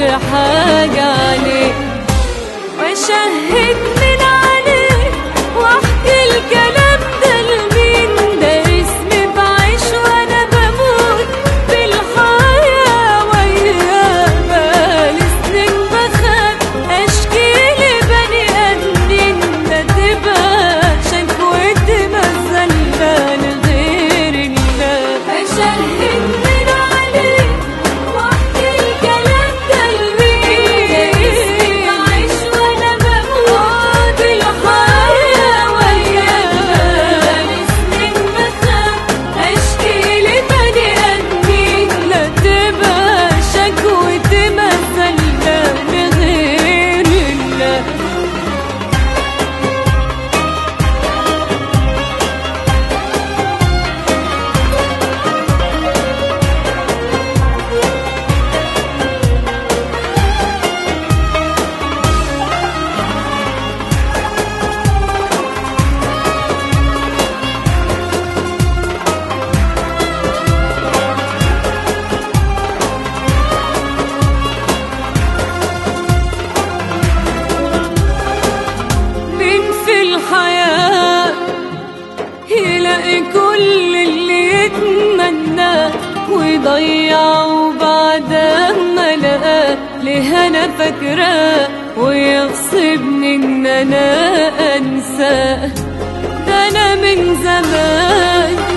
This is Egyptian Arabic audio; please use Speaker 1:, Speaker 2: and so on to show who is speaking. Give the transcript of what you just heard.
Speaker 1: حاجة عليه واشهد من عليه واحكي الكلام ده لمين ده اسمي بعيش وانا بموت بالحياة وياه بقالي سنين بخاف اشكي لبني ادمين ده تبقى شكوتي مزلة لغير الله اشهد من عليه واحكي الكلام ده لمين اسمي بعيش وانا بموت بالحياة وياه بقالي سنين بخاف اشكي لبني ادمين لا تبقى شكوتي مزلة لغير الله مين في الحياة يلاقي كل اللي يتمناه ويضيعه بعد ما لقاه ليه انا فاكراه ويغصبني ان انا انساه ده انا من زمان